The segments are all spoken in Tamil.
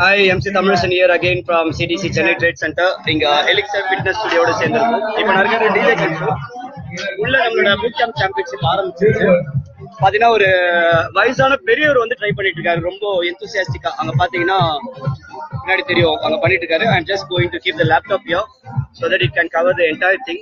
Hi, MC Thamarasan here again from CDC Chennai Trade Center. இங்க எலிக்சர் ஃபிட்னஸ் ஸ்டுடியோட சேர்ந்திருக்கோம் இப்போ நடக்கிற டிஜே கன்ட்ரோல் உள்ள நம்மளோட பூட் கேம்ப் சாம்பியன்ஷிப் ஆரம்பிச்சிருச்சு பாத்தீங்கன்னா ஒரு வயசான பெரியவர் வந்து ட்ரை பண்ணிட்டு இருக்காரு ரொம்ப எந்தூசியாஸ்டிக்கா அங்க பாத்தீங்கன்னா முன்னாடி தெரியும் அங்க பண்ணிட்டு இருக்காரு I just going to keep the laptop யோ so that it can cover the entire thing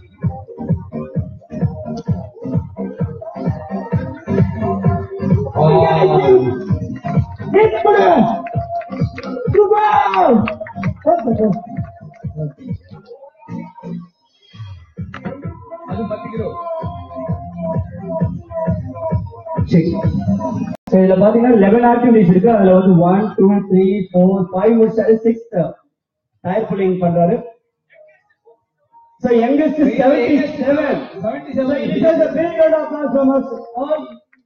So, இதுல பாத்தீங்கன்னா லெவன் ஆக்டிவிட்டிஸ் இருக்கு அதுல வந்து one two three four five முடிச்சாரு சிக்ஸ் டயர் புல்லிங் பண்றாரு So youngest is 77. 77. It is a big round of applause from us all.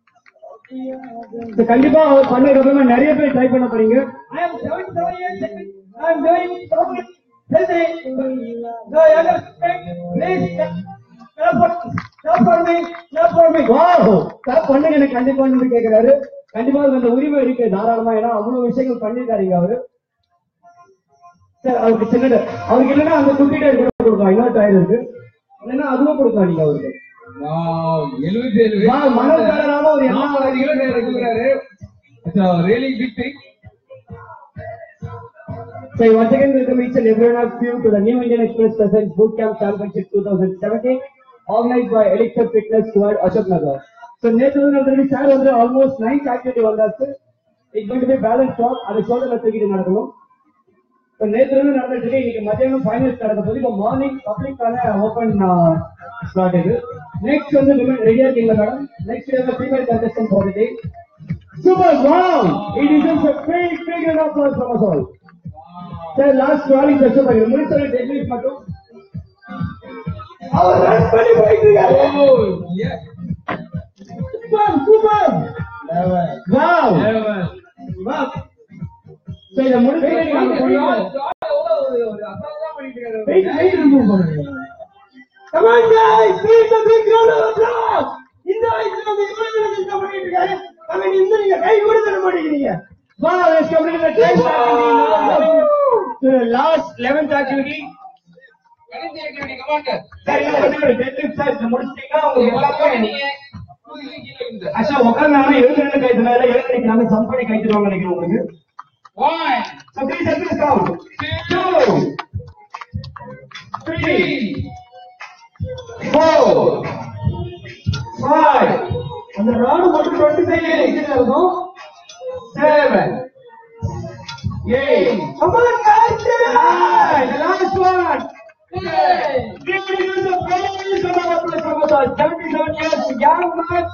So கண்டிப்பா அவர் பண்ணதுக்கு நிறைய பேர் ட்ரை பண்ண போறீங்க I am 77 years old. I am doing something healthy. The youngest please clap for clap for me clap for me. Wow! clap பண்ணுங்க எனக்கு கண்டிப்பா வந்து கேக்குறாரு கண்டிப்பா அதுக்கு அந்த உரிமை இருக்கு தாராளமா ஏன்னா அவ்வளவு விஷயங்கள் பண்ணிருக்காருங்க அவரு சார் அவருக்கு சின்னது அவருக்கு இல்லைன்னா அந்த குட்டிட்ட கூட கொடுக்கலாம் இன்னொரு டயர் இருக்கு இல்லைன்னா அதுவும் கொடுக்கலாம் நீங்க அவருக்கு எழுபத்தி ஏழு வா, மனோகரனான ஒரு எண்ணம் நாற்பது கிலோ இருக்கிறாரு really big thing So once again welcome each and every one of you to the New Indian Express Presents Boot Camp Championship 2017 organized by Elixir Fitness Squad Ashok Nagar. So நேற்று வந்து நடந்தது சார் வந்து ஆல்மோஸ்ட் நைன்த் ஆக்டிவிட்டி வந்தாச்சு it's going to be balance top அதை ஷோல்டர்ல தூக்கிட்டு நடக்கணும் இப்போ நேற்று வந்து நடந்துட்டு இருக்கு இன்னைக்கு மத்தியானம் ஃபைனல்ஸ் நடக்க போது இப்போ மார்னிங் பப்ளிக்கான ஓப்பன் ஸ்லாட் இது நெக்ஸ்ட் வந்து ரெடியா இருக்கீங்களா மேடம் நெக்ஸ்ட் வந்து female contestant for the day super wow it is a big big round of applause from us all sir last walling test பண்ணுங்க முடிச்சல டெக்னிக் மட்டும் அவர் ரன் பண்ணி போயிட்டு இருக்காரு super super wow wow sir இத முடிச்சு நீங்க போடுங்க வெயிட் வெயிட் ரிமூவ் பண்ணுங்க Come on guys, please a big round of applause. இந்த வயசுல வந்து இவ்வளவு நேரம் கஷ்டம் பண்ணிட்டு இருக்காரு. I mean, இன்னும் நீங்க கை கூட தர மாட்டேங்கிறீங்க. Wow, let's complete the tenth activity now. To the last 11th activity. Sir, இன்னும் கொஞ்சம் ஒரு deadlift sir, இதை முடிச்சிட்டீங்கன்னா உங்களுக்கு எல்லாருக்கும் ஆக்சுவலா உட்கார்ந்தாங்கன்னா எழுந்து நின்று கை தராது எழுந்து நிற்காம ஜம்ப் பண்ணி கை தருவாங்க நினைக்கிறேன் உங்களுக்கு So please help us count. Two, three, four, five. அந்த ராடு மட்டும் டுவெண்ட்டி ஃபைவ் இருக்கும் seven eight Come on, guys, nine. The last one. Give me the praise of our Professor. 77 years young man.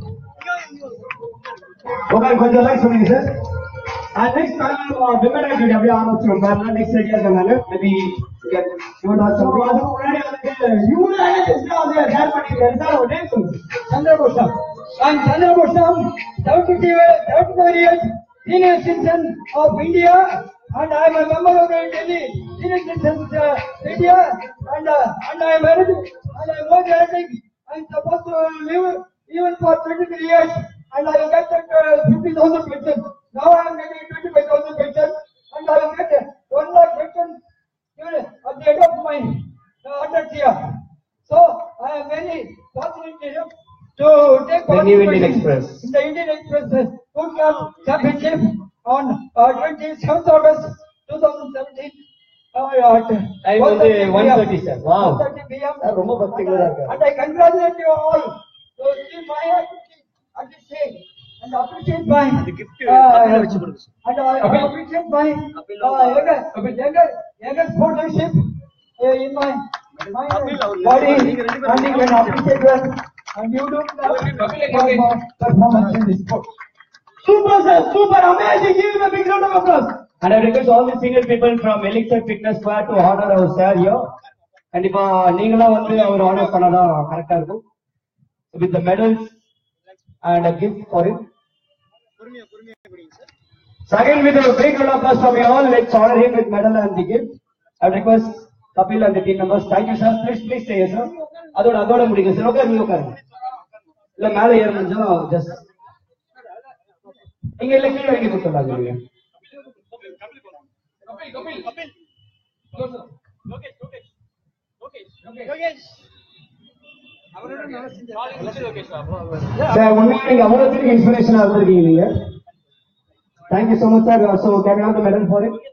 Okay, கொஞ்சம் லைக் சொல்லுங்க சார் நெக்ஸ்ட் விமன் ஆக்டிவிட்டி அப்படியே ஆரம்பிச்சிடும் பாருங்க நெக்ஸ்ட் ரெடியா இருக்காங்க மேபி இவன் அதுக்கு முன்னாடி வந்து இவங்க ஷேர் பண்ணிருக்காரு சார் ஒரு நேம் சொல்லுங்க சந்திரபோஷம் I'm Chandrabhosham, 75 years, senior citizen of India, and I am a member of the Delhi Senior Citizens uh, India, and uh, and I am married, and I am not married. I am supposed to live even for 23 years, and I will get uh, 50,000 pension. Now I am getting 25,000 pension, and I will get uh, 1 lakh pension uh, at the end of my uh, 100th year. So I am very fortunate enough to take The New Indian participation Express. in the Indian Express uh, Food Club Championship on uh, 27th August 2017. Uh, at Time வந்து 1:30 sir. Wow. 1:30 p.m. Sir, ரொம்ப பக்திகளா இருக்கு. And I congratulate you all to see my activity at this stage and appreciate my அந்த gift கப்பில வச்சு கொடுங்க sir. and I appreciate my uh, younger, younger, younger sportsmanship uh, in my my Kapil our body நீங்க ரெண்டு பேரும் and you can appreciate well and you do perform- performance in this sport. Super sir, super amazing. Give him a big round of applause. And I request all the senior people from Elixir Fitness Square to honor our sir here. கண்டிப்பா நீங்களும் வந்து அவர் ஆர்டர் பண்ணதான் கரெக்டா இருக்கும் with the medals and a gift for him. Second, with a big round of applause from you all, let's honor him with medal and the gift. I request Kapil and the team members. Thank you, sir. Please, please stay here, sir. அதோட அதோட முடிங்க சார் உட்காரு நீங்க உட்காருங்க இல்ல மேல ஏற முடிஞ்சா ஜஸ்ட் நீங்க இல்ல கீழே வைக்க கொடுத்துடலாம் நீங்க கபில் போலாம் Kapil, Kapil. Kapil Closer. Lokesh Lokesh Lokesh Okay. Lokesh அவரோட நல்லா செஞ்சு லோகேஷ் சார் உண்மையா நீங்க அவ்வளவு இன்ஸ்பிரேஷனா இருந்திருக்கீங்க நீங்க thank you so much sir so can you medal for it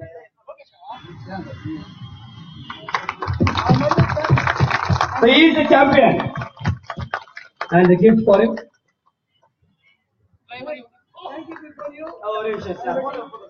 So he is the champion. And the gift for him. ஒரு நிமிஷம் sir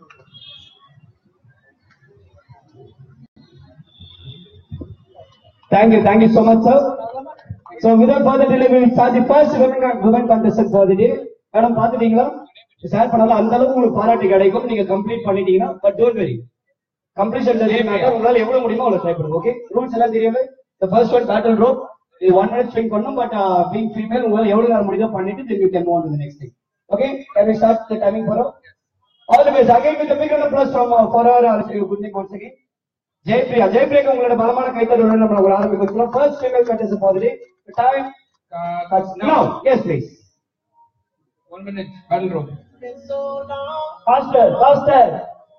Thank you, thank you so much, sir. So without further delay, we will start the first women, women contestant for the day. Madam பாத்துட்டீங்களா ஷேர் பண்ணாலும் அந்த அளவுக்கு உங்களுக்கு பாராட்டு கிடைக்கும் நீங்க கம்ப்ளீட் பண்ணிட்டீங்கன்னா பட் டோன்ட் வெரி கம்ப்ளீஷன் தெரியுமாக்கா உங்களால எவ்வளவு முடியுமோ அவ்வளவு ட்ரை பண்ணுங்க ஓகே ரூல்ஸ் எல்லாம் தெரியுது the first one battle rope இது ஒன் மினிட் ஸ்விங் பண்ணும் பட் பீங் ஃபீமேல் உங்களால எவ்வளவு நேரம் முடியுதோ பண்ணிட்டு then you can move on to the next thing okay can we start the timing for all the best again with the big and plus from for our good nick once again Jayapriya Jayapriya உங்களோட பலமான கைத்தறி நம்ம உங்களை ஆரம்பிக்கிறோம் first female contest for the time Uh, நவ S please one minute. Battle rope. Faster faster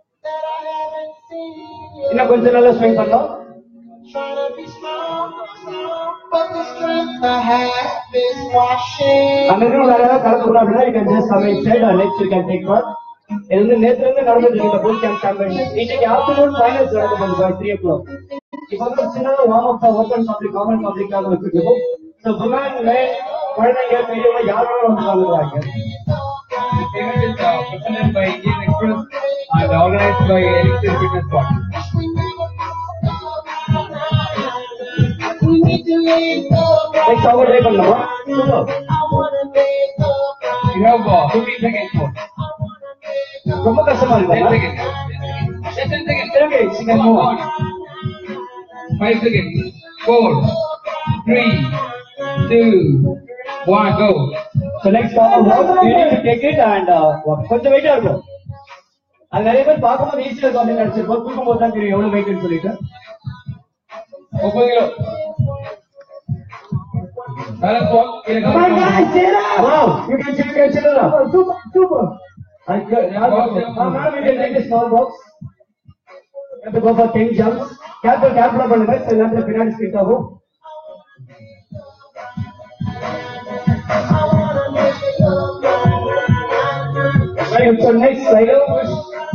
இன்னும் கொஞ்சம் நல்லா ஸ்விங் பண்ணலாம் Trying to be strong, but the strength I have is washing. அந்த இன்னும் வேற ஏதாவது கலந்து அப்படின்னா you can just come inside or next you can take part இது வந்து நேத்துல இருந்து நடந்துட்டு இருக்க பூல் கேம்ப் சாம்பியன் இன்னைக்கு ஆஃப்டர்நூன் ஃபைனல்ஸ் நடக்க போகுது பை த்ரீ ஓ கிளாக் இப்போ வந்து ஒரு சின்ன warm up open public common பப்ளிக்காக வச்சுருக்கோம் ஸோ விமன் மேன் குழந்தைங்க பெரியவங்க யார் வேணாலும் வந்து கலந்துக்கிறாங்க The event is uh, presented by Indian Express and organized by Elixir Fitness Squad. We need to leave the next அவங்க ட்ரை பண்ணலாமா super I wanna make the You have uh, 15 seconds more. ரொம்ப கஷ்டமா 10 இருக்கு seconds. Just 10 seconds. Okay, she can move on. 5 seconds. 4, 3, 2, 1, go. So next form walk, you need to take it and uh, walk. கொஞ்சம் வெயிட்டா இருக்கும் அது நிறைய பேர் பார்க்கும்போது ஈஸியா இருக்கும் அப்படின்னு நினைச்சிருப்போம் தூக்கும் போது தான் தெரியும் எவ்வளவு வெயிட்னு சொல்லிட்டு 30 kilo. Balance walk. Here Come on comes guys, cheer up! Wow, you can cheer, you can cheer it up. Super, super. And you- you have to- uh, madam, you can take a small box. You have to go for 10 jumps. Careful, careful பண்ணுங்க. So, எல்லாத்துல பின்னாடி ஸ்கிட் ஆகும். Very good. So next, like, push.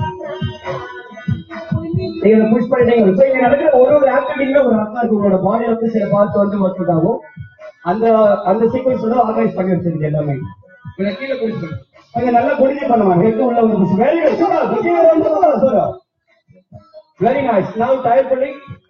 நீங்க இதை புஷ் பண்ணிட்டீங்க So, இங்க நடக்கிற ஒரு ஒரு ஆக்டிவிட்டில ஒரு அர்த்தம் இருக்கு உங்களோட பாடியில வந்து சில பார்த்து வந்து ஒர்க் அவுட் ஆகும் அந்த அந்த சீக்வன்ஸ் வந்து ஆர்கனைஸ் பண்ணி வச்சிருக்கு எல்லாமே கொஞ்சம் கீழே புடிச்சு பண்ணு. கொஞ்சம் நல்லா குடிச்சு பண்ணுவாங்க ஹெட் உள்ள வந்து very good super super very nice now tyre பண்ணி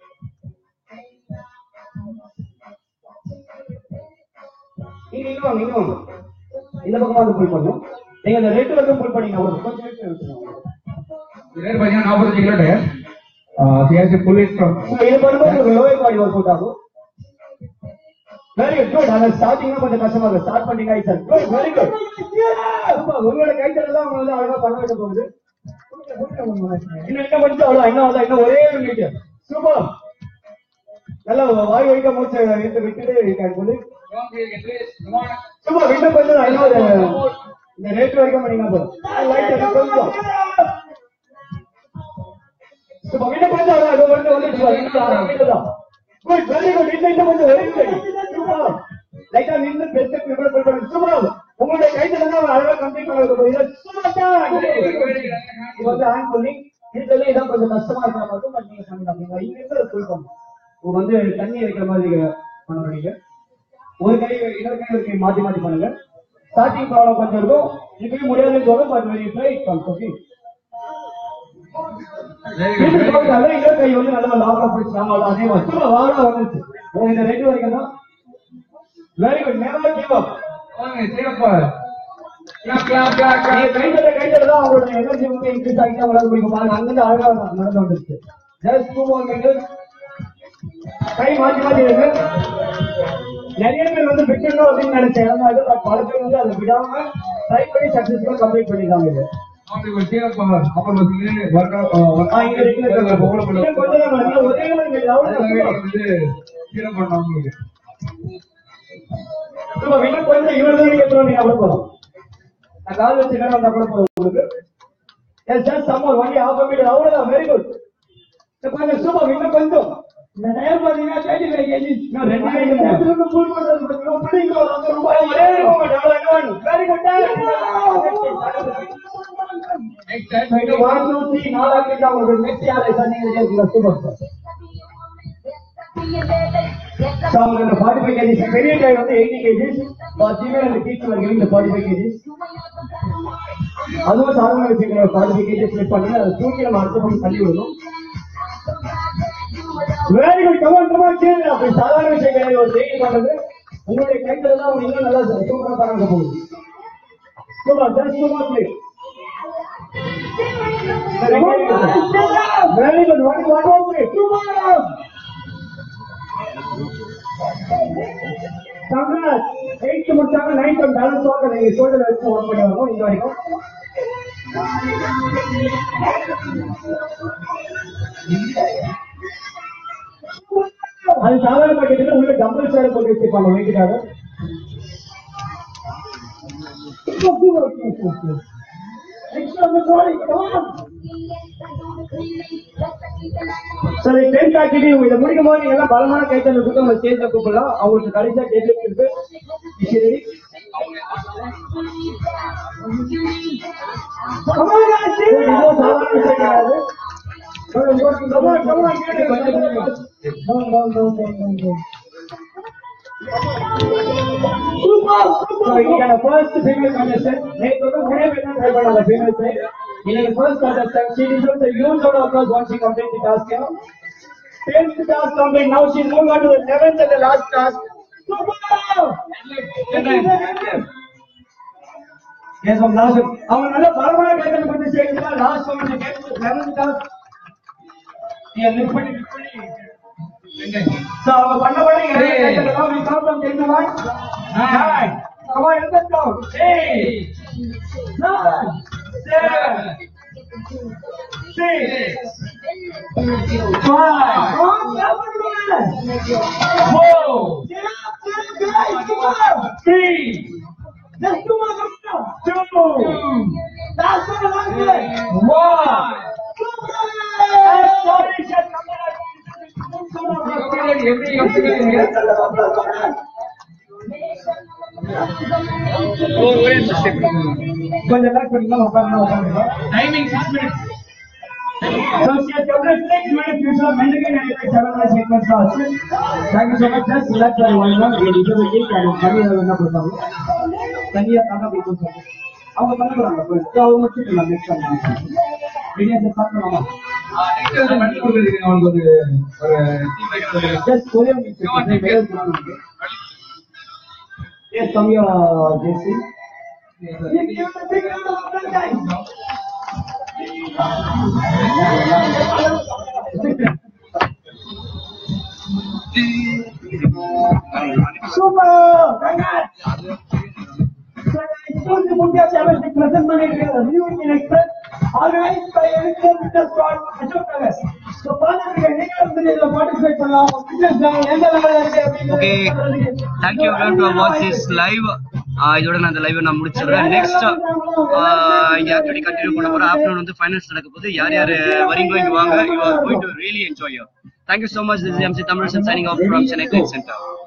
நீங்க இங்க வாங்க இங்க வாங்க இந்த பக்கமா வந்து புல் பண்ணும் நீங்க அந்த ரெட் வரைக்கும் புல் பண்ணீங்க அவ்வளவு கொஞ்சம் எடுத்து வச்சுக்கோங்க இது ரேட் பார்த்தீங்கன்னா 45 கிலோ டயர் சியாசி புல் இட் ஃப்ரம் So, இது பண்ணும்போது உங்களுக்கு லோயர் பாடி ஒர்க் அவுட் ஆகும் வெரி குட் குட் அந்த ஸ்டார்டிங்ல கொஞ்சம் கஷ்டமா இருக்கும் ஸ்டார்ட் பண்ணீங்க சார் குட் வெரி குட் உங்களோட கைத்தறி தான் உங்களை வந்து அழகா பண்ண வைக்க போகுது இன்னும் இன்னும் கொஞ்சம் அவ்வளோ இன்னும் அவ்வளோ இன்னும் ஒரே ஒரு மீட்டர் சூப்பர் நல்லா வாய் வைக்க மூச்சு விட்டு விட்டுட்டு கேன் சொல்லி சூப்பர் இன்னும் கொஞ்சம் இன்னும் ஒரு இந்த ரேட் வரைக்கும் பண்ணீங்க போதும் லைட் கொஞ்சம் சூப்பர் இன்னும் கொஞ்சம் அவ்வளோ அது வந்து வந்து இன்னும் அரை மீட்டர் தான் குட் வெரி குட் இன்னும் இன்னும் கொஞ்சம் வெரி குட் சூப்பர் லைட்டா நின்று பெஸ்ட் ப்ரிப்பேர் பண்ணுங்க சூப்பர் உங்களுடைய கைத்துல தான் அழகா கம்ப்ளீட் பண்ண சூப்பர் இது வந்து ஆன் பண்ணி இருக்கிறதுல இதான் கொஞ்சம் கஷ்டமா இருக்கிற மாதிரி பட் நீங்க பண்ணுங்க இங்க இருந்து ஃபுல் பண்ணும் உங்க வந்து தண்ணி வைக்கிற மாதிரி நீங்க பண்ண நீங்க ஒரு கை இன்னொரு கை ஒரு கை மாத்தி மாத்தி பண்ணுங்க ஸ்டார்டிங் ப்ராப்ளம் கொஞ்சம் இருக்கும் இப்பயும் முடியாதுன்னு சொல்லும் but very try comes okay வீட்டுக்கு போகிறதால இன்னொரு கை வந்து நல்லா லாக்கா பிடிச்சாங்க அதே மாதிரி சும்மா வாடா வந்துச்சு ஓ, இந்த ரெண்டு வரைக்கும் தான் very good never give up நீங்க கைத்தட்ட கைத்தட்ட தான் அவங்களோட எனர்ஜி வந்து இன்க்ரீஸ் ஆகிட்டு அவங்களால முடியும் பாருங்க அங்கிருந்து அழகா நடந்து வந்துருச்சு ஜஸ்ட் டூ மோர் மினிட்ஸ் கை மாத்தி மாத்தி இருக்கு நிறைய பேர் வந்து விட்டுணும் அப்படின்னு நினைச்சேன் ஏன்னா இது பட் பல பேர் வந்து அதை விடாம ட்ரை பண்ணி சக்சஸ்ஃபுல்லா கம்ப்ளீட் பண்ணிருக்காங்க இது ஆ, இங்க இருக்கு இன்னும் கொஞ்சம் நம்ம நல்லா ஒரே ஒரு minute, அவ்வளவுதான். சும்மா இன்னும் கொஞ்சம் இவ்வளவு தூரம் நீங்க எத்தனை நீங்க அவ்வளவு போதும் நான் கால் வச்சு நேரம் வந்தா கூட போதும் உங்களுக்கு yes just summer only half metre அவ்வளவுதான் வெரி குட் பாருங்க சூப்பர் இன்னும் கொஞ்சம் இந்த டயர் பாத்தீங்கன்னா தேர்ட்டி ஃபைவ் கேஜி ரெண்டு கேஜி ஃபுல் பண்றது பிள்ளைங்க ரொம்ப வெரி குட் Next time, இன்னும் one, two, three, நாலாவது கிட்ட உங்களுக்கு நெக்ஸ்ட் யாரை சொன்னீங்க சூப்பர் So, அவங்களுக்கு இந்த 45 kgs பெரிய டயர் வந்து 80 kgs பாத்தீங்கன்னா இந்த கீழ் வரைக்கும் இந்த 45 kgs அதுவும் சாதாரண விஷயங்கள் 45 kgs ஸ்லிப் பண்ணி அதை தூக்கி நம்ம அடுத்த பக்கம் தள்ளி விடணும் very good come on come on change அப்படி சாதாரண விஷயங்கள் ஒரு செய்தி பண்றது உங்களுடைய கைத்துல தான் அவங்க இன்னும் நல்லா சூப்பரா பறக்க போகுது super just super please very good one one one please super Tamil Nadu eighth முடிச்சாங்க நைன்த் பேலன்ஸ் வாங்க நீங்க சோல்டர் வச்சு ஒர்க் பண்ணி வரணும் இந்த வரைக்கும் அது சாதாரண பாக்கெட்டுல உள்ள டபுள் சேர் போட்டு வச்சிருப்பாங்க வீட்டுக்காக சரி டென் பேக்கெட் இதை முடிக்கும் போது நீங்க எல்லாம் பலமான கைத்தல் கொடுத்து உங்க ஸ்டேஜ்ல கூப்பிடலாம் அவங்களுக்கு கடைசியா கேட்டு இருக்கு Is she ready? Come on, guys, see it. இதுவும் சாதாரண விஷயம் கிடையாது. Come on, come on, come on, get it. Down, down, down, down, down, down. So, இன்னைக்கான first female contestant. நேத்து வந்து மூணே பேர் தான் try பண்ணாங்க female side. இன்னைக்கு first contestant, she deserves a huge round of applause once she completes the task. you know. Tenth task complete. Now she moving on to the eleventh and the last task. Super! Yes, from last one. அவங்க நல்ல பலமான கைத்தல் பண்ணி செய்யுங்க லாஸ்ட் ஒன் லெவன்த் டாஸ்க் நீங்க லிஃப்ட் பண்ணி லிஃப்ட் பண்ணி So, அவங்க பண்ண பண்ண இங்க நிறைய கைத்தல் எல்லாம் we count them ten to one. Nine. Come on, let's go. Eight. Nine. Seven. Six. Five. Come on, seven minutes. Four. Get up, get up, guys. Come on. Three. Let's do one more. Two. Last one, last one. One. every obstacle here. ஒரே நிமிஷம் கொஞ்சம் லேட் பண்ணிக்கலாம் உட்காருங்க உட்காருங்க Timing six minutes. So she has covered six minutes usual mandatory and seven minutes sequence ஆச்சு Thank you so much just relax for one minute இது இது வந்து அது கரியா என்ன பண்ணுவாங்க தனியா தாங்க போய் கொடுத்தாங்க அவங்க பண்ண போறாங்க So, அவங்க முடிச்சுக்கலாம் நெக்ஸ்ட் டைம் ரெடியா சார் பார்க்கலாமா Ah, next வந்து பண்ணி கொடுக்குறதுக்கு அவனுக்கு ஒரு ஒரு team fight கொடுக்குறது. ஜஸ்ட் ஒரே நிமிஷம் Yes, come here, JC. Super! Congrats! So, exclusive India Championship present பண்ணிருக்கிற New Indian Express organized by Elixir Fitness Squad, Ashok Nagar. So, பார்த்துருக்க நீங்க வந்து இதுல participate பண்ணலாம். உங்க fitness level எந்த level இருக்கு அப்படிங்கறது okay thank you everyone to watch this live இதோட நான் இந்த லைவ் நான் முடிச்சிடுறேன் நெக்ஸ்ட் இங்க ஆக்சுவலி கண்டினியூ பண்ண போறேன் ஆஃப்டர்நூன் வந்து ஃபைனல்ஸ் நடக்க போகுது யார் யார் வரீங்களோ இங்க வாங்க you are going to really enjoy you thank you so much this is MC Tamil signing off from Chennai Trade Center